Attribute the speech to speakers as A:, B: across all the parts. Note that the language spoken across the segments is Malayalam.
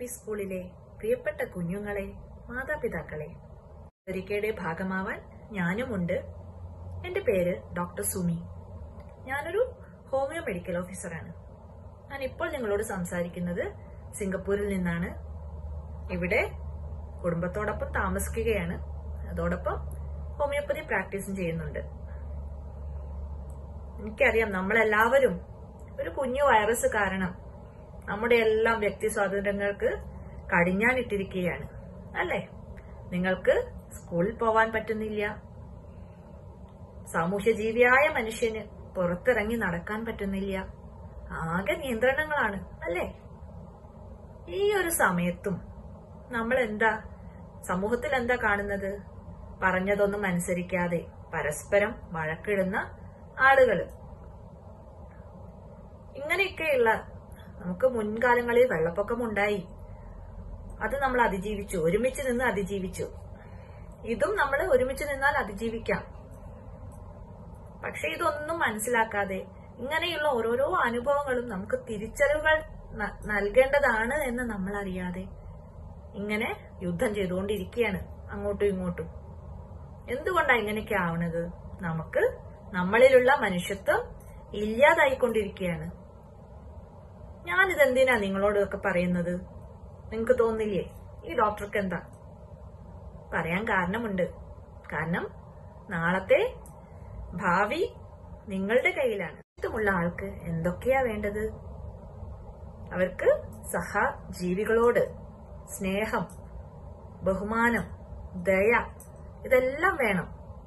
A: പി സ്കൂളിലെ പ്രിയപ്പെട്ട കുഞ്ഞുങ്ങളെ മാതാപിതാക്കളെ ഒരിക്കയുടെ ഭാഗമാവാൻ ഞാനുമുണ്ട് എന്റെ പേര് ഡോക്ടർ സുമി ഞാനൊരു ഹോമിയോ മെഡിക്കൽ ഓഫീസറാണ് ഞാൻ ഇപ്പോൾ നിങ്ങളോട് സംസാരിക്കുന്നത് സിംഗപ്പൂരിൽ നിന്നാണ് ഇവിടെ കുടുംബത്തോടൊപ്പം താമസിക്കുകയാണ് അതോടൊപ്പം ഹോമിയോപ്പതി പ്രാക്ടീസും ചെയ്യുന്നുണ്ട് എനിക്കറിയാം നമ്മളെല്ലാവരും ഒരു കുഞ്ഞു വൈറസ് കാരണം നമ്മുടെ എല്ലാം വ്യക്തി സ്വാതന്ത്ര്യങ്ങൾക്ക് കടിഞ്ഞാണിട്ടിരിക്കുകയാണ് അല്ലേ നിങ്ങൾക്ക് സ്കൂളിൽ പോവാൻ പറ്റുന്നില്ല സാമൂഹ്യജീവിയായ മനുഷ്യന് പുറത്തിറങ്ങി നടക്കാൻ പറ്റുന്നില്ല ആകെ നിയന്ത്രണങ്ങളാണ് അല്ലേ ഈ ഒരു സമയത്തും നമ്മൾ എന്താ സമൂഹത്തിൽ എന്താ കാണുന്നത് പറഞ്ഞതൊന്നും അനുസരിക്കാതെ പരസ്പരം വഴക്കിടുന്ന ആളുകള് ഇങ്ങനെയൊക്കെയുള്ള നമുക്ക് മുൻകാലങ്ങളിൽ വെള്ളപ്പൊക്കം ഉണ്ടായി അത് നമ്മൾ അതിജീവിച്ചു ഒരുമിച്ച് നിന്ന് അതിജീവിച്ചു ഇതും നമ്മൾ ഒരുമിച്ച് നിന്നാൽ അതിജീവിക്കാം പക്ഷെ ഇതൊന്നും മനസ്സിലാക്കാതെ ഇങ്ങനെയുള്ള ഓരോരോ അനുഭവങ്ങളും നമുക്ക് തിരിച്ചറിവുകൾ ന- നൽകേണ്ടതാണ് എന്ന് നമ്മൾ അറിയാതെ ഇങ്ങനെ യുദ്ധം ചെയ്തുകൊണ്ടിരിക്കുകയാണ് അങ്ങോട്ടും ഇങ്ങോട്ടും എന്തുകൊണ്ടാണ് ഇങ്ങനെയൊക്കെ ആവണത് നമുക്ക് നമ്മളിലുള്ള മനുഷ്യത്വം ഇല്ലാതായിക്കൊണ്ടിരിക്കുകയാണ് ഞാനിതെന്തിനാ നിങ്ങളോടൊക്കെ പറയുന്നത് നിങ്ങൾക്ക് തോന്നില്ലേ ഈ ഡോക്ടർക്ക് എന്താ പറയാൻ കാരണമുണ്ട് കാരണം നാളത്തെ ഭാവി നിങ്ങളുടെ കയ്യിലാണ് ഇഷ്ടമുള്ള ആൾക്ക് എന്തൊക്കെയാ വേണ്ടത് അവർക്ക് സഹജീവികളോട് സ്നേഹം ബഹുമാനം ദയ ഇതെല്ലാം വേണം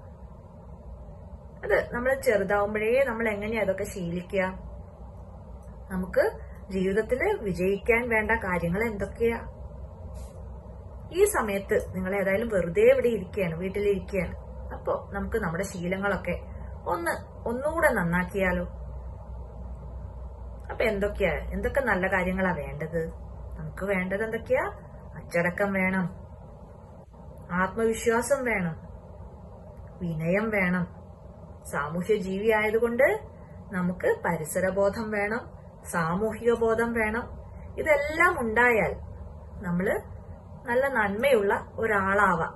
A: അത് നമ്മൾ ചെറുതാവുമ്പോഴേ നമ്മൾ എങ്ങനെയാ അതൊക്കെ ശീലിക്കുക നമുക്ക് ജീവിതത്തിൽ വിജയിക്കാൻ വേണ്ട കാര്യങ്ങൾ എന്തൊക്കെയാ ഈ സമയത്ത് നിങ്ങൾ ഏതായാലും വെറുതെ ഇവിടെ ഇരിക്കുകയാണ് വീട്ടിലിരിക്കുകയാണ് അപ്പോ നമുക്ക് നമ്മുടെ ശീലങ്ങളൊക്കെ ഒന്ന് ഒന്നുകൂടെ നന്നാക്കിയാലോ അപ്പൊ എന്തൊക്കെയാ എന്തൊക്കെ നല്ല കാര്യങ്ങളാ വേണ്ടത് നമുക്ക് വേണ്ടത് എന്തൊക്കെയാ അച്ചടക്കം വേണം ആത്മവിശ്വാസം വേണം വിനയം വേണം സാമൂഹ്യ ജീവി ആയതുകൊണ്ട് നമുക്ക് പരിസരബോധം വേണം സാമൂഹിക ബോധം വേണം ഇതെല്ലാം ഉണ്ടായാൽ നമ്മള് നല്ല നന്മയുള്ള ഒരാളാവാം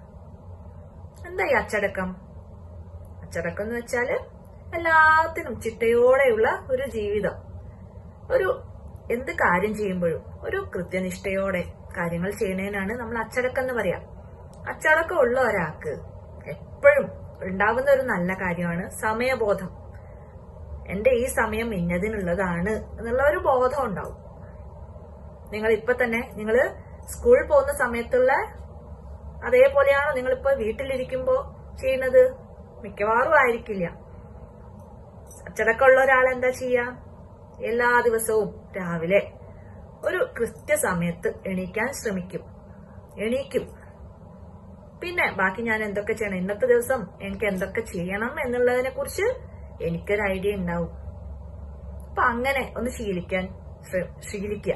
A: എന്താ ഈ അച്ചടക്കം അച്ചടക്കം എന്ന് വെച്ചാല് എല്ലാത്തിനും ചിട്ടയോടെയുള്ള ഒരു ജീവിതം ഒരു എന്ത് കാര്യം ചെയ്യുമ്പോഴും ഒരു കൃത്യനിഷ്ഠയോടെ കാര്യങ്ങൾ ചെയ്യുന്നതിനാണ് നമ്മൾ അച്ചടക്കം എന്ന് പറയാം അച്ചടക്കം ഉള്ള ഒരാൾക്ക് എപ്പോഴും ഉണ്ടാകുന്ന ഒരു നല്ല കാര്യമാണ് സമയബോധം എന്റെ ഈ സമയം ഇന്നതിനുള്ളതാണ് എന്നുള്ള ഒരു ബോധം ഉണ്ടാവും നിങ്ങൾ ഇപ്പൊ തന്നെ നിങ്ങൾ സ്കൂളിൽ പോകുന്ന സമയത്തുള്ള അതേപോലെയാണോ നിങ്ങളിപ്പോ വീട്ടിലിരിക്കുമ്പോ ചെയ്യുന്നത് മിക്കവാറും ആയിരിക്കില്ല അച്ചടക്കമുള്ള ഒരാൾ എന്താ ചെയ്യാ എല്ലാ ദിവസവും രാവിലെ ഒരു കൃത്യസമയത്ത് എണീക്കാൻ ശ്രമിക്കും എണീക്കും പിന്നെ ബാക്കി ഞാൻ എന്തൊക്കെ ചെയ്യണം ഇന്നത്തെ ദിവസം എനിക്ക് എന്തൊക്കെ ചെയ്യണം എന്നുള്ളതിനെ കുറിച്ച് എനിക്കൊരു ഐഡിയ ഉണ്ടാവും അപ്പൊ അങ്ങനെ ഒന്ന് ശീലിക്കാൻ ശ്ര- ശീലിക്കുക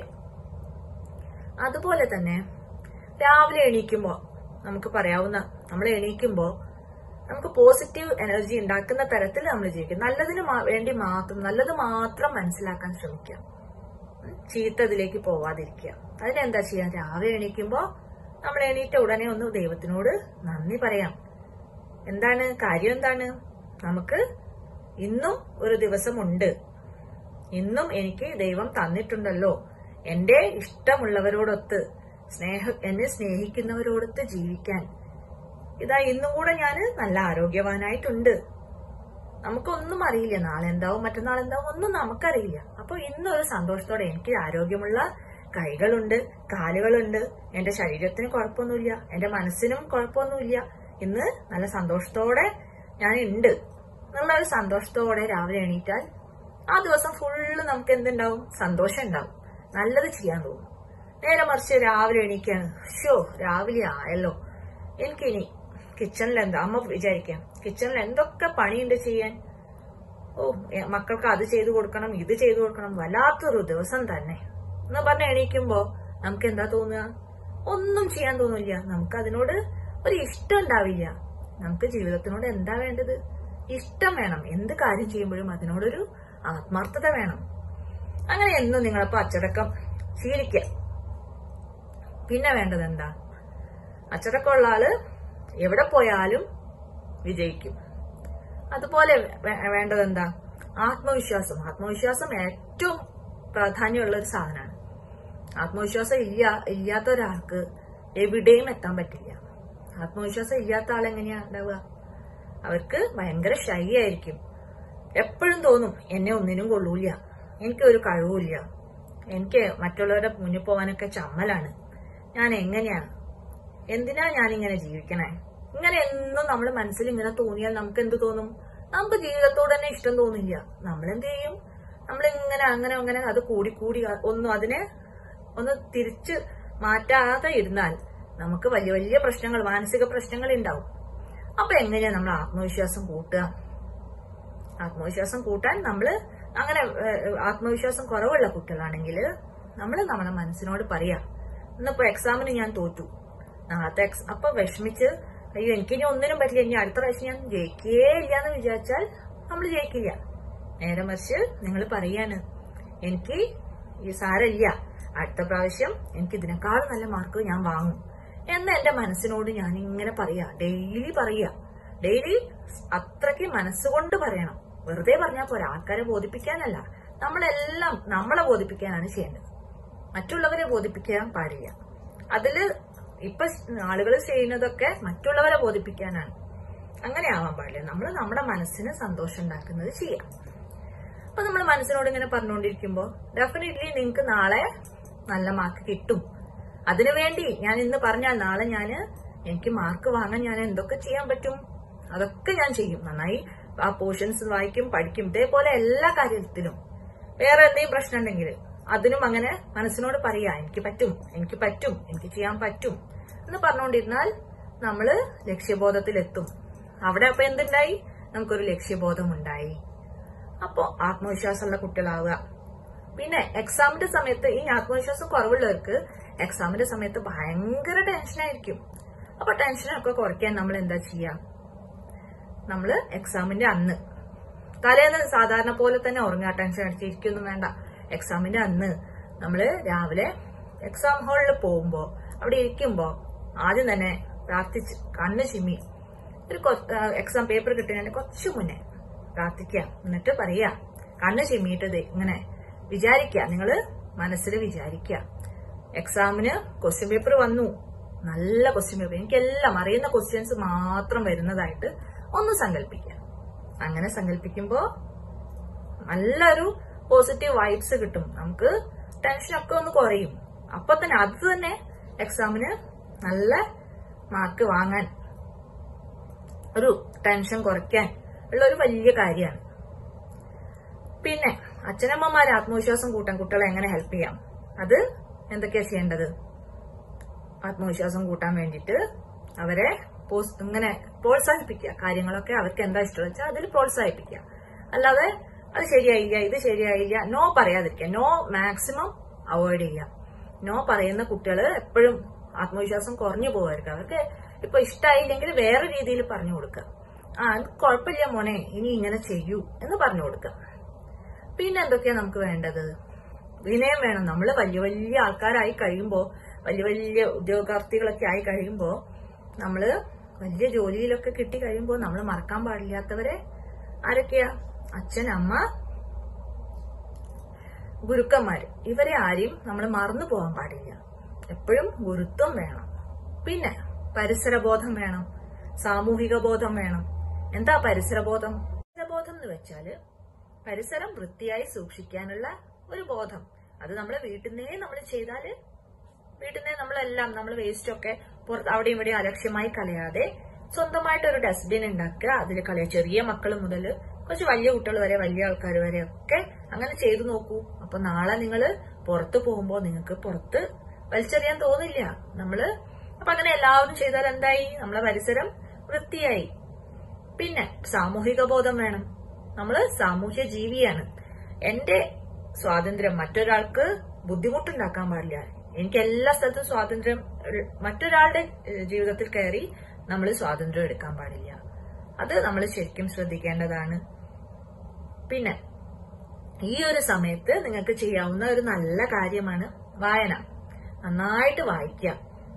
A: അതുപോലെ തന്നെ രാവിലെ എണീക്കുമ്പോ നമുക്ക് പറയാവുന്ന നമ്മൾ എണീക്കുമ്പോ നമുക്ക് പോസിറ്റീവ് എനർജി ഉണ്ടാക്കുന്ന തരത്തിൽ നമ്മൾ ജീവിക്കും നല്ലതിന് മാ- വേണ്ടി മാത്രം നല്ലത് മാത്രം മനസ്സിലാക്കാൻ ശ്രമിക്കുക ഉം. ചീത്തതിലേക്ക് പോവാതിരിക്കുക അതിനെന്താ ചെയ്യാൻ രാവിലെ എണീക്കുമ്പോ നമ്മൾ എണീറ്റ ഉടനെ ഒന്ന് ദൈവത്തിനോട് നന്ദി പറയാം എന്താണ് കാര്യം എന്താണ് നമുക്ക് ഇന്നും ഒരു ദിവസമുണ്ട് ഇന്നും എനിക്ക് ദൈവം തന്നിട്ടുണ്ടല്ലോ എന്റെ ഇഷ്ടമുള്ളവരോടൊത്ത് സ്നേഹ എന്നെ സ്നേഹിക്കുന്നവരോടൊത്ത് ജീവിക്കാൻ ഇതാ ഇന്നും കൂടെ ഞാൻ നല്ല ആരോഗ്യവാനായിട്ടുണ്ട് നമുക്കൊന്നും അറിയില്ല നാളെ എന്താവും മറ്റന്നാൾ എന്താവും ഒന്നും നമുക്കറിയില്ല അപ്പൊ ഇന്നൊരു സന്തോഷത്തോടെ എനിക്ക് ആരോഗ്യമുള്ള കൈകളുണ്ട് കാലുകളുണ്ട് എന്റെ ശരീരത്തിന് കുഴപ്പമൊന്നുമില്ല എന്റെ മനസ്സിനും കുഴപ്പമൊന്നുമില്ല ഇന്ന് നല്ല സന്തോഷത്തോടെ ഞാൻ ഉണ്ട് എന്നുള്ള ഒരു സന്തോഷത്തോടെ രാവിലെ എണീറ്റാൽ ആ ദിവസം ഫുള്ള് നമുക്ക് എന്തുണ്ടാവും സന്തോഷം ഉണ്ടാവും നല്ലത് ചെയ്യാൻ തോന്നും നേരെ മറിച്ച് രാവിലെ എണീക്കാണ് ഷോ രാവിലെ ആയല്ലോ എനിക്കിനി കിച്ചണിൽ എന്താ അമ്മ വിചാരിക്കാം കിച്ചണിൽ എന്തൊക്കെ പണിയുണ്ട് ചെയ്യാൻ ഓ എ, മക്കൾക്ക് അത് ചെയ്തു കൊടുക്കണം ഇത് ചെയ്തു കൊടുക്കണം വല്ലാത്തൊരു ദിവസം തന്നെ എന്ന് പറഞ്ഞ എണീക്കുമ്പോ നമുക്ക് എന്താ തോന്നുക ഒന്നും ചെയ്യാൻ തോന്നില്ല നമുക്ക് അതിനോട് ഒരു ഇഷ്ടം ഉണ്ടാവില്ല നമുക്ക് ജീവിതത്തിനോട് എന്താ വേണ്ടത് ഇഷ്ടം വേണം എന്ത് കാര്യം ചെയ്യുമ്പോഴും അതിനോടൊരു ആത്മാർത്ഥത വേണം അങ്ങനെ എന്നും നിങ്ങളപ്പോ അച്ചടക്കം ശീലിക്കുക പിന്നെ വേണ്ടത് എന്താ അച്ചടക്കമുള്ള ആള് എവിടെ പോയാലും വിജയിക്കും അതുപോലെ വേ- വേണ്ടത് എന്താ ആത്മവിശ്വാസം ആത്മവിശ്വാസം ഏറ്റവും പ്രാധാന്യമുള്ള ഒരു സാധനമാണ് ആത്മവിശ്വാസം ഇല്ല ഇല്ലാത്ത ഒരാൾക്ക് എവിടെയും എത്താൻ പറ്റില്ല ആത്മവിശ്വാസം ഇല്ലാത്ത ആളെങ്ങനെയാ ഉണ്ടാവുക അവർക്ക് ഭയങ്കര ഷൈ ആയിരിക്കും എപ്പോഴും തോന്നും എന്നെ ഒന്നിനും കൊള്ളൂല എനിക്ക് ഒരു കഴിവില്ല എനിക്ക് മറ്റുള്ളവരുടെ മുന്നിൽ പോകാനൊക്കെ ചമ്മലാണ് ഞാൻ എങ്ങനെയാ എന്തിനാ ഞാൻ ഇങ്ങനെ ജീവിക്കണേ ഇങ്ങനെ എന്നും നമ്മുടെ മനസ്സിൽ ഇങ്ങനെ തോന്നിയാൽ നമുക്ക് എന്ത് തോന്നും നമുക്ക് ജീവിതത്തോട് തന്നെ ഇഷ്ടം തോന്നില്ല നമ്മൾ എന്ത് ചെയ്യും നമ്മൾ ഇങ്ങനെ അങ്ങനെ അങ്ങനെ അത് കൂടി കൂടി ഒന്നും അതിനെ ഒന്ന് തിരിച്ച് മാറ്റാതെ ഇരുന്നാൽ നമുക്ക് വലിയ വലിയ പ്രശ്നങ്ങൾ മാനസിക പ്രശ്നങ്ങൾ ഉണ്ടാവും അപ്പൊ എങ്ങനെയാ നമ്മൾ ആത്മവിശ്വാസം കൂട്ടുക ആത്മവിശ്വാസം കൂട്ടാൻ നമ്മൾ അങ്ങനെ ഏഹ്, ആത്മവിശ്വാസം കുറവുള്ള കുട്ടികളാണെങ്കിൽ നമ്മൾ നമ്മുടെ മനസ്സിനോട് പറയാ ഇന്നിപ്പോ എക്സാമിന് ഞാൻ തോറ്റു നാളത്തെ എക്സ് അപ്പൊ വിഷമിച്ച് അയ്യോ എനിക്ക് ഇനി ഒന്നിനും പറ്റില്ല ഇനി അടുത്ത പ്രാവശ്യം ഞാൻ ജയിക്കേ ഇല്ല എന്ന് വിചാരിച്ചാൽ നമ്മൾ ജയിക്കില്ല നേരെ മറിച്ച് നിങ്ങൾ പറയാണ് എനിക്ക് ഈ സാരമില്ല അടുത്ത പ്രാവശ്യം എനിക്ക് ഇതിനേക്കാൾ നല്ല മാർക്ക് ഞാൻ വാങ്ങും എന്ന് എന്റെ മനസ്സിനോട് ഞാൻ ഇങ്ങനെ പറയാ ഡെയിലി പറയാ ഡെയിലി അത്രയ്ക്ക് മനസ്സുകൊണ്ട് പറയണം വെറുതെ പറഞ്ഞാൽ പോരാ ആൾക്കാരെ ബോധിപ്പിക്കാനല്ല നമ്മളെല്ലാം നമ്മളെ ബോധിപ്പിക്കാനാണ് ചെയ്യേണ്ടത് മറ്റുള്ളവരെ ബോധിപ്പിക്കാൻ പാടില്ല അതില് ഇപ്പൊ ആളുകൾ ചെയ്യുന്നതൊക്കെ മറ്റുള്ളവരെ ബോധിപ്പിക്കാനാണ് അങ്ങനെ ആവാൻ പാടില്ല നമ്മൾ നമ്മുടെ മനസ്സിന് സന്തോഷം ഉണ്ടാക്കുന്നത് ചെയ്യാം അപ്പൊ നമ്മൾ മനസ്സിനോട് ഇങ്ങനെ പറഞ്ഞുകൊണ്ടിരിക്കുമ്പോ ഡെഫിനറ്റ്ലി നിങ്ങൾക്ക് നാളെ നല്ല മാർക്ക് കിട്ടും അതിനുവേണ്ടി ഞാൻ ഇന്ന് പറഞ്ഞാൽ നാളെ ഞാൻ എനിക്ക് മാർക്ക് വാങ്ങാൻ ഞാൻ എന്തൊക്കെ ചെയ്യാൻ പറ്റും അതൊക്കെ ഞാൻ ചെയ്യും നന്നായി ആ പോർഷൻസ് വായിക്കും പഠിക്കും ഇതേപോലെ എല്ലാ കാര്യത്തിലും വേറെ എന്തെങ്കിലും പ്രശ്നം ഉണ്ടെങ്കിൽ അതിനും അങ്ങനെ മനസ്സിനോട് പറയാ എനിക്ക് പറ്റും എനിക്ക് പറ്റും എനിക്ക് ചെയ്യാൻ പറ്റും എന്ന് പറഞ്ഞുകൊണ്ടിരുന്നാൽ നമ്മള് ലക്ഷ്യബോധത്തിലെത്തും അവിടെ അപ്പൊ എന്തുണ്ടായി നമുക്കൊരു ലക്ഷ്യബോധം ഉണ്ടായി അപ്പോ ആത്മവിശ്വാസമുള്ള കുട്ടികളാവുക പിന്നെ എക്സാമിന്റെ സമയത്ത് ഈ ആത്മവിശ്വാസം കുറവുള്ളവർക്ക് എക്സാമിന്റെ സമയത്ത് ഭയങ്കര ടെൻഷനായിരിക്കും അപ്പൊ ടെൻഷനൊക്കെ കുറയ്ക്കാൻ നമ്മൾ എന്താ ചെയ്യാ നമ്മള് എക്സാമിന്റെ അന്ന് തലേന്ന് സാധാരണ പോലെ തന്നെ ഉറങ്ങാ ടെൻഷൻ അടിച്ചിരിക്കൊന്നും വേണ്ട എക്സാമിന്റെ അന്ന് നമ്മള് രാവിലെ എക്സാം ഹാളിൽ പോകുമ്പോ അവിടെ ഇരിക്കുമ്പോ ആദ്യം തന്നെ പ്രാർത്ഥിച്ച് കണ്ണ് ചിമ്മി ഒരു എക്സാം പേപ്പർ കിട്ടുന്നതിന് കുറച്ചു മുന്നേ പ്രാർത്ഥിക്കുക എന്നിട്ട് പറയാ കണ്ണ് ചിമ്മിയിട്ട് ദേ ഇങ്ങനെ വിചാരിക്കുക നിങ്ങള് മനസ്സിൽ വിചാരിക്കുക എക്സാമിന് ക്വസ്റ്റ്യൻ പേപ്പർ വന്നു നല്ല ക്വസ്റ്റ്യൻ പേപ്പർ എനിക്കെല്ലാം അറിയുന്ന ക്വസ്റ്റ്യൻസ് മാത്രം വരുന്നതായിട്ട് ഒന്ന് സങ്കല്പിക്കുക അങ്ങനെ സങ്കല്പിക്കുമ്പോ നല്ലൊരു പോസിറ്റീവ് വൈബ്സ് കിട്ടും നമുക്ക് ടെൻഷനൊക്കെ ഒന്ന് കുറയും അപ്പൊ തന്നെ അത് തന്നെ എക്സാമിന് നല്ല മാർക്ക് വാങ്ങാൻ ഒരു ടെൻഷൻ കുറയ്ക്കാൻ ഉള്ള ഒരു വലിയ കാര്യമാണ് പിന്നെ അച്ഛനമ്മമാരെ ആത്മവിശ്വാസം കൂട്ടാൻ കുട്ടികളെ എങ്ങനെ ഹെൽപ്പ് ചെയ്യാം അത് എന്തൊക്കെയാ ചെയ്യേണ്ടത് ആത്മവിശ്വാസം കൂട്ടാൻ വേണ്ടിയിട്ട് അവരെ പോസ്- ഇങ്ങനെ പ്രോത്സാഹിപ്പിക്കുക കാര്യങ്ങളൊക്കെ അവർക്ക് എന്താ ഇഷ്ടം വെച്ചാൽ അതിൽ പ്രോത്സാഹിപ്പിക്കുക അല്ലാതെ അത് ശരിയായില്ല ഇത് ശരിയായില്ല നോ പറയാതിരിക്കുക നോ മാക്സിമം അവോയ്ഡ് ചെയ്യുക നോ പറയുന്ന കുട്ടികൾ എപ്പോഴും ആത്മവിശ്വാസം കുറഞ്ഞു പോകായിരിക്കും അവർക്ക് ഇപ്പൊ ഇഷ്ടമായില്ലെങ്കിൽ വേറെ രീതിയിൽ പറഞ്ഞു കൊടുക്കുക ആ അത് കുഴപ്പമില്ല മോനെ ഇനി ഇങ്ങനെ ചെയ്യൂ എന്ന് പറഞ്ഞു കൊടുക്കുക പിന്നെ എന്തൊക്കെയാ നമുക്ക് വേണ്ടത് വിനയം വേണം നമ്മൾ വലിയ വലിയ ആൾക്കാരായി കഴിയുമ്പോ വലിയ വലിയ ഉദ്യോഗാർത്ഥികളൊക്കെ ആയി കഴിയുമ്പോ നമ്മള് വലിയ ജോലിയിലൊക്കെ കിട്ടി കഴിയുമ്പോ നമ്മൾ മറക്കാൻ പാടില്ലാത്തവരെ ആരൊക്കെയാ അച്ഛൻ അമ്മ ഗുരുക്കന്മാര് ഇവരെ ആരെയും നമ്മൾ മറന്നു പോകാൻ പാടില്ല എപ്പോഴും ഗുരുത്വം വേണം പിന്നെ പരിസരബോധം വേണം സാമൂഹിക ബോധം വേണം എന്താ പരിസരബോധം പരിസരബോധം എന്ന് വെച്ചാല് പരിസരം വൃത്തിയായി സൂക്ഷിക്കാനുള്ള ഒരു ബോധം അത് നമ്മൾ വീട്ടിൽ നിന്നേ നമ്മൾ ചെയ്താല് വീട്ടിൽ നിന്ന് നമ്മളെല്ലാം നമ്മൾ വേസ്റ്റ് ഒക്കെ പുറത്ത് അവിടെയും ഇവിടെയും അലക്ഷ്യമായി കളയാതെ സ്വന്തമായിട്ട് ഒരു ഡസ്റ്റ്ബിൻ ഉണ്ടാക്കുക അതിൽ കളയുക ചെറിയ മക്കൾ മുതൽ കുറച്ച് വലിയ കുട്ടികൾ വരെ വലിയ ആൾക്കാർ വരെ ഒക്കെ അങ്ങനെ ചെയ്തു നോക്കൂ അപ്പൊ നാളെ നിങ്ങൾ പുറത്ത് പോകുമ്പോൾ നിങ്ങൾക്ക് പുറത്ത് വലിച്ചെറിയാൻ തോന്നില്ല നമ്മള് അപ്പൊ അങ്ങനെ എല്ലാവരും ചെയ്താൽ എന്തായി നമ്മളെ പരിസരം വൃത്തിയായി പിന്നെ സാമൂഹിക ബോധം വേണം നമ്മള് സാമൂഹ്യ ജീവിയാണ് എന്റെ സ്വാതന്ത്ര്യം മറ്റൊരാൾക്ക് ബുദ്ധിമുട്ടുണ്ടാക്കാൻ പാടില്ല എനിക്ക് എല്ലാ സ്ഥലത്തും സ്വാതന്ത്ര്യം ഉൾ- മറ്റൊരാളുടെ ഏഹ്, ജീവിതത്തിൽ കയറി നമ്മൾ സ്വാതന്ത്ര്യം എടുക്കാൻ പാടില്ല അത് നമ്മൾ ശരിക്കും ശ്രദ്ധിക്കേണ്ടതാണ് പിന്നെ ഈ ഒരു സമയത്ത് നിങ്ങൾക്ക് ചെയ്യാവുന്ന ഒരു നല്ല കാര്യമാണ് വായന നന്നായിട്ട് വായിക്കുക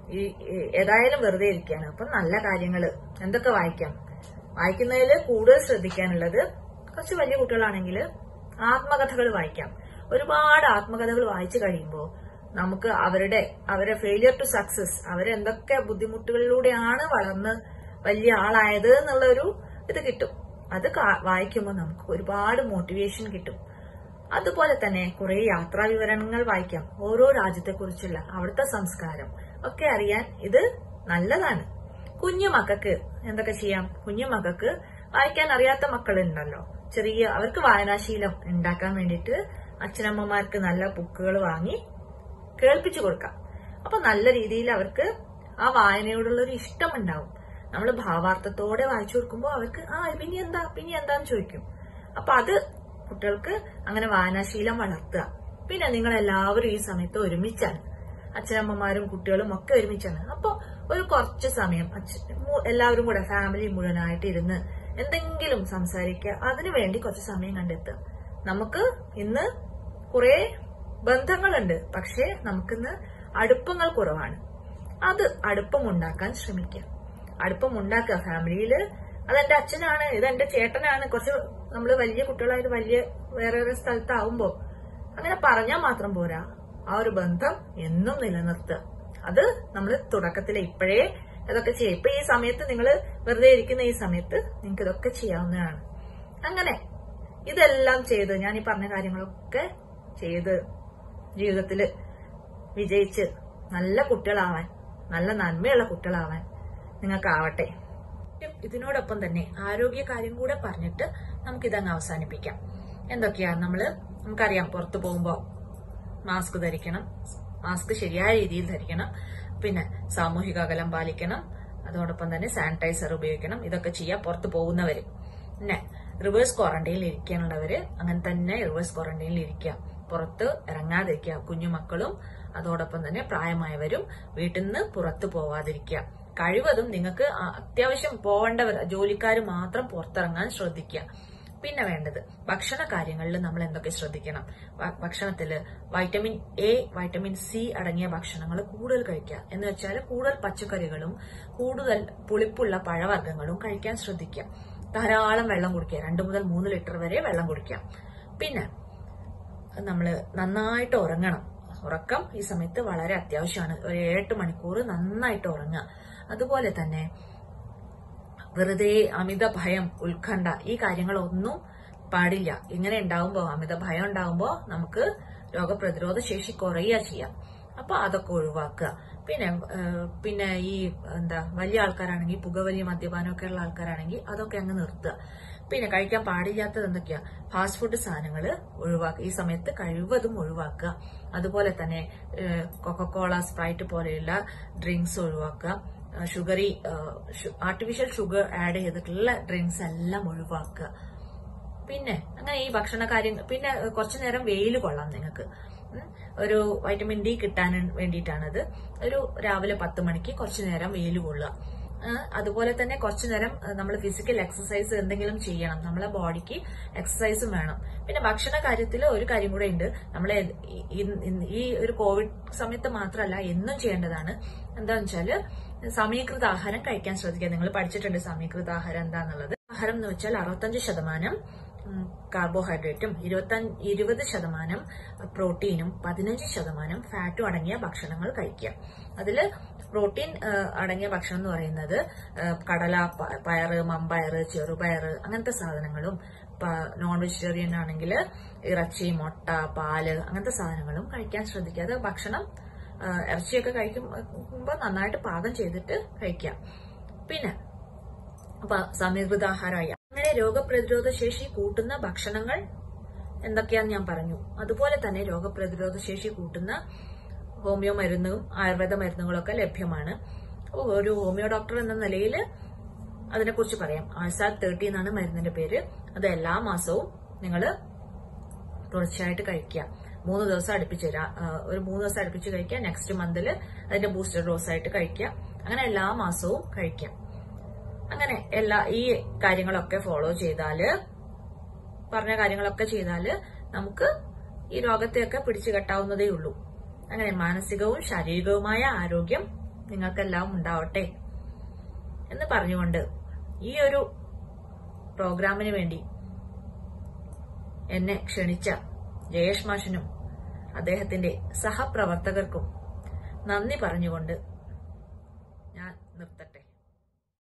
A: ഈ ഈ ഏതായാലും വെറുതെ ഇരിക്കുകയാണ് അപ്പം നല്ല കാര്യങ്ങൾ എന്തൊക്കെ വായിക്കാം വായിക്കുന്നതിൽ കൂടുതൽ ശ്രദ്ധിക്കാനുള്ളത് കുറച്ച് വലിയ കുട്ടികളാണെങ്കിൽ ആത്മകഥകൾ വായിക്കാം ഒരുപാട് ആത്മകഥകൾ വായിച്ചു കഴിയുമ്പോൾ നമുക്ക് അവരുടെ അവരെ ഫെയിലിയർ ടു സക്സസ് അവരെന്തൊക്കെ ബുദ്ധിമുട്ടുകളിലൂടെയാണ് വളർന്ന് വലിയ ആളായത് എന്നുള്ള ഒരു ഇത് കിട്ടും അത് കാ- വായിക്കുമ്പോൾ നമുക്ക് ഒരുപാട് മോട്ടിവേഷൻ കിട്ടും അതുപോലെ തന്നെ കുറെ യാത്രാ വിവരണങ്ങൾ വായിക്കാം ഓരോ രാജ്യത്തെക്കുറിച്ചുള്ള അവിടുത്തെ സംസ്കാരം ഒക്കെ അറിയാൻ ഇത് നല്ലതാണ് കുഞ്ഞു മക്കൾക്ക് എന്തൊക്കെ ചെയ്യാം കുഞ്ഞു മക്കൾക്ക് വായിക്കാൻ അറിയാത്ത മക്കളുണ്ടല്ലോ ചെറിയ അവർക്ക് വായനാശീലം ഉണ്ടാക്കാൻ വേണ്ടിയിട്ട് അച്ഛനമ്മമാർക്ക് നല്ല ബുക്കുകൾ വാങ്ങി കേൾപ്പിച്ചു കൊടുക്കാം അപ്പൊ നല്ല രീതിയിൽ അവർക്ക് ആ വായനയോടുള്ള ഒരു ഇഷ്ടം ഉണ്ടാവും നമ്മൾ ഭാവാർത്ഥത്തോടെ വായിച്ചു കൊടുക്കുമ്പോൾ അവർക്ക് ആ പിന്നെ എന്താ പിന്നെ എന്താന്ന് ചോദിക്കും അപ്പൊ അത് കുട്ടികൾക്ക് അങ്ങനെ വായനാശീലം വളർത്തുക പിന്നെ നിങ്ങൾ എല്ലാവരും ഈ സമയത്ത് ഒരുമിച്ചാണ് അച്ഛനമ്മമാരും കുട്ടികളും ഒക്കെ ഒരുമിച്ചാണ് അപ്പൊ ഒരു കുറച്ച് സമയം അച്ഛ- മു- എല്ലാവരും കൂടെ ഫാമിലി മുഴുവനായിട്ട് ഇരുന്ന് എന്തെങ്കിലും സംസാരിക്കുക അതിനു വേണ്ടി കുറച്ച് സമയം കണ്ടെത്തുക നമുക്ക് ഇന്ന് കുറെ ബന്ധങ്ങളുണ്ട് പക്ഷേ നമുക്കിന്ന് അടുപ്പങ്ങൾ കുറവാണ് അത് അടുപ്പം ഉണ്ടാക്കാൻ ശ്രമിക്കുക അടുപ്പം ഉണ്ടാക്കുക ഫാമിലിയില് അതെന്റെ അച്ഛനാണ് ഇത് എന്റെ ചേട്ടനാണ് കുറച്ച് നമ്മള് വലിയ കുട്ടികളായിട്ട് വലിയ വേറെ വേറെ സ്ഥലത്താവുമ്പോ അങ്ങനെ പറഞ്ഞാൽ മാത്രം പോരാ ആ ഒരു ബന്ധം എന്നും നിലനിർത്തുക അത് നമ്മൾ തുടക്കത്തിൽ ഇപ്പോഴേ ഇതൊക്കെ ചെയ്യാം ഇപ്പൊ ഈ സമയത്ത് നിങ്ങൾ വെറുതെ ഇരിക്കുന്ന ഈ സമയത്ത് നിങ്ങൾക്ക് ഇതൊക്കെ ചെയ്യാവുന്നതാണ് അങ്ങനെ ഇതെല്ലാം ചെയ്ത് ഞാൻ ഈ പറഞ്ഞ കാര്യങ്ങളൊക്കെ ചെയ്ത് ജീവിതത്തിൽ വിജയിച്ച് നല്ല കുട്ടികളാവാൻ നല്ല നന്മയുള്ള കുട്ടികളാവാൻ നിങ്ങൾക്കാവട്ടെ ഇതിനോടൊപ്പം തന്നെ ആരോഗ്യ കാര്യം കൂടെ പറഞ്ഞിട്ട് നമുക്കിതങ്ങ് അവസാനിപ്പിക്കാം എന്തൊക്കെയാ നമ്മള് നമുക്കറിയാം പുറത്തു പോകുമ്പോ മാസ്ക് ധരിക്കണം മാസ്ക് ശരിയായ രീതിയിൽ ധരിക്കണം പിന്നെ സാമൂഹിക അകലം പാലിക്കണം അതോടൊപ്പം തന്നെ സാനിറ്റൈസർ ഉപയോഗിക്കണം ഇതൊക്കെ ചെയ്യാം പുറത്തു പോകുന്നവര് പിന്നെ റിവേഴ്സ് ക്വാറന്റൈനിൽ ഇരിക്കാനുള്ളവര് അങ്ങനെ തന്നെ റിവേഴ്സ് ക്വാറന്റൈനിൽ ഇരിക്കുക പുറത്ത് ഇറങ്ങാതിരിക്കുക കുഞ്ഞുമക്കളും അതോടൊപ്പം തന്നെ പ്രായമായവരും വീട്ടിൽ നിന്ന് പുറത്തു പോവാതിരിക്കുക കഴിവതും നിങ്ങൾക്ക് ആ- അത്യാവശ്യം പോവേണ്ടവർ ജോലിക്കാർ മാത്രം പുറത്തിറങ്ങാൻ ശ്രദ്ധിക്കുക പിന്നെ വേണ്ടത് ഭക്ഷണ കാര്യങ്ങളിൽ നമ്മൾ എന്തൊക്കെ ശ്രദ്ധിക്കണം ഭ- ഭക്ഷണത്തില് വൈറ്റമിൻ എ വൈറ്റമിൻ സി അടങ്ങിയ ഭക്ഷണങ്ങൾ കൂടുതൽ കഴിക്കുക എന്ന് വെച്ചാൽ കൂടുതൽ പച്ചക്കറികളും കൂടുതൽ പുളിപ്പുള്ള പഴവർഗ്ഗങ്ങളും കഴിക്കാൻ ശ്രദ്ധിക്കുക ധാരാളം വെള്ളം കുടിക്കുക രണ്ട് മുതൽ മൂന്ന് ലിറ്റർ വരെ വെള്ളം കുടിക്കുക പിന്നെ നമ്മൾ നന്നായിട്ട് ഉറങ്ങണം ഉറക്കം ഈ സമയത്ത് വളരെ അത്യാവശ്യമാണ് ഒരു ഏഴെട്ട് മണിക്കൂർ നന്നായിട്ട് ഉറങ്ങുക അതുപോലെ തന്നെ വെറുതെ അമിത ഭയം ഉത്കണ്ഠ ഈ കാര്യങ്ങളൊന്നും പാടില്ല ഇങ്ങനെ ഉണ്ടാവുമ്പോ അമിത ഭയം ഉണ്ടാവുമ്പോ നമുക്ക് രോഗപ്രതിരോധ ശേഷി കുറയുക ചെയ്യാം അപ്പൊ അതൊക്കെ ഒഴിവാക്കുക പിന്നെ ഏഹ്, പിന്നെ ഈ എന്താ വലിയ ആൾക്കാരാണെങ്കിൽ പുകവലി മദ്യപാനമൊക്കെ ഉള്ള ആൾക്കാരാണെങ്കിൽ അതൊക്കെ അങ്ങ് നിർത്തുക പിന്നെ കഴിക്കാൻ പാടില്ലാത്തത് എന്തൊക്കെയാ ഫാസ്റ്റ് ഫുഡ് സാധനങ്ങൾ ഒഴിവാക്കുക ഈ സമയത്ത് കഴിവതും ഒഴിവാക്കുക അതുപോലെ തന്നെ കൊക്കക്കോള സ്പ്രൈറ്റ് പോലെയുള്ള ഡ്രിങ്ക്സ് ഒഴിവാക്കുക ഷുഗറി ആർട്ടിഫിഷ്യൽ ഷുഗർ ആഡ് ചെയ്തിട്ടുള്ള ഡ്രിങ്ക്സ് എല്ലാം ഒഴിവാക്കുക പിന്നെ അങ്ങനെ ഈ ഭക്ഷണ കാര്യങ്ങൾ പിന്നെ കുറച്ചു നേരം വെയിൽ കൊള്ളാം നിങ്ങൾക്ക് ഉം. ഒരു വൈറ്റമിൻ ഡി കിട്ടാൻ വേണ്ടിയിട്ടാണത് ഒരു രാവിലെ പത്ത് മണിക്ക് കുറച്ചു നേരം വെയിൽ കൊള്ളുക ആ, അതുപോലെ തന്നെ കുറച്ചു നേരം നമ്മൾ ഫിസിക്കൽ എക്സസൈസ് എന്തെങ്കിലും ചെയ്യണം നമ്മളെ ബോഡിക്ക് എക്സസൈസും വേണം പിന്നെ ഭക്ഷണ കാര്യത്തിൽ ഒരു കാര്യം കൂടെ ഉണ്ട് നമ്മൾ ഈ ഒരു കോവിഡ് സമയത്ത് മാത്രമല്ല എന്നും ചെയ്യേണ്ടതാണ് എന്താണെന്ന് വെച്ചാല് സമീകൃത ആഹാരം കഴിക്കാൻ ശ്രദ്ധിക്കുക നിങ്ങൾ പഠിച്ചിട്ടുണ്ട് സമീകൃത ആഹാരം എന്താന്നുള്ളത് ആഹാരം എന്ന് വെച്ചാൽ അറുപത്തഞ്ച് ശതമാനം ഉം, കാർബോഹൈഡ്രേറ്റും ഇരുപത്തഞ്ച് ഇരുപത് ശതമാനം പ്രോട്ടീനും പതിനഞ്ച് ശതമാനം ഫാറ്റും അടങ്ങിയ ഭക്ഷണങ്ങൾ കഴിക്കുക അതില് പ്രോട്ടീൻ ആ, അടങ്ങിയ ഭക്ഷണം എന്ന് പറയുന്നത് ആ, കടല പ- പയറ് മമ്പയറ് ചെറുപയറ് അങ്ങനത്തെ സാധനങ്ങളും നോൺ വെജിറ്റേറിയൻ ആണെങ്കിൽ ഇറച്ചി മുട്ട പാല് അങ്ങനത്തെ സാധനങ്ങളും കഴിക്കാൻ ശ്രദ്ധിക്കുക അത് ഭക്ഷണം ആ, ഇറച്ചിയൊക്കെ കഴിക്കുമ്പോൾ നന്നായിട്ട് പാകം ചെയ്തിട്ട് കഴിക്കുക പിന്നെ അപ്പൊ സമീകൃതാഹാരമായി അങ്ങനെ രോഗപ്രതിരോധ ശേഷി കൂട്ടുന്ന ഭക്ഷണങ്ങൾ എന്തൊക്കെയാന്ന് ഞാൻ പറഞ്ഞു അതുപോലെ തന്നെ രോഗപ്രതിരോധ ശേഷി കൂട്ടുന്ന ഹോമിയോ മരുന്നും ആയുർവേദ മരുന്നുകളൊക്കെ ലഭ്യമാണ് ഓ, ഒരു ഹോമിയോ ഡോക്ടർ എന്ന നിലയിൽ അതിനെക്കുറിച്ച് പറയാം ആഴ്സാദ് തേർട്ടി എന്നാണ് മരുന്നിന്റെ പേര് അത് എല്ലാ മാസവും നിങ്ങൾ തുടർച്ചയായിട്ട് കഴിക്കുക മൂന്ന് ദിവസം അടുപ്പിച്ച് രാ- ആ, ഒരു മൂന്ന് ദിവസം അടുപ്പിച്ച് കഴിക്കുക നെക്സ്റ്റ് മന്തിൽ അതിന്റെ ബൂസ്റ്റർ ഡോസ് ആയിട്ട് കഴിക്കുക അങ്ങനെ എല്ലാ മാസവും കഴിക്കാം അങ്ങനെ എല്ലാ ഈ കാര്യങ്ങളൊക്കെ ഫോളോ ചെയ്താല് പറഞ്ഞ കാര്യങ്ങളൊക്കെ ചെയ്താല് നമുക്ക് ഈ രോഗത്തെയൊക്കെ പിടിച്ചു കെട്ടാവുന്നതേ ഉള്ളൂ അങ്ങനെ മാനസികവും ശാരീരികവുമായ ആരോഗ്യം നിങ്ങൾക്കെല്ലാം ഉണ്ടാവട്ടെ എന്ന് പറഞ്ഞുകൊണ്ട് ഈ ഒരു പ്രോഗ്രാമിന് വേണ്ടി എന്നെ ക്ഷണിച്ച ജയേഷ് മാഷിനും അദ്ദേഹത്തിന്റെ സഹപ്രവർത്തകർക്കും നന്ദി പറഞ്ഞുകൊണ്ട് ഞാൻ നിർത്തട്ടെ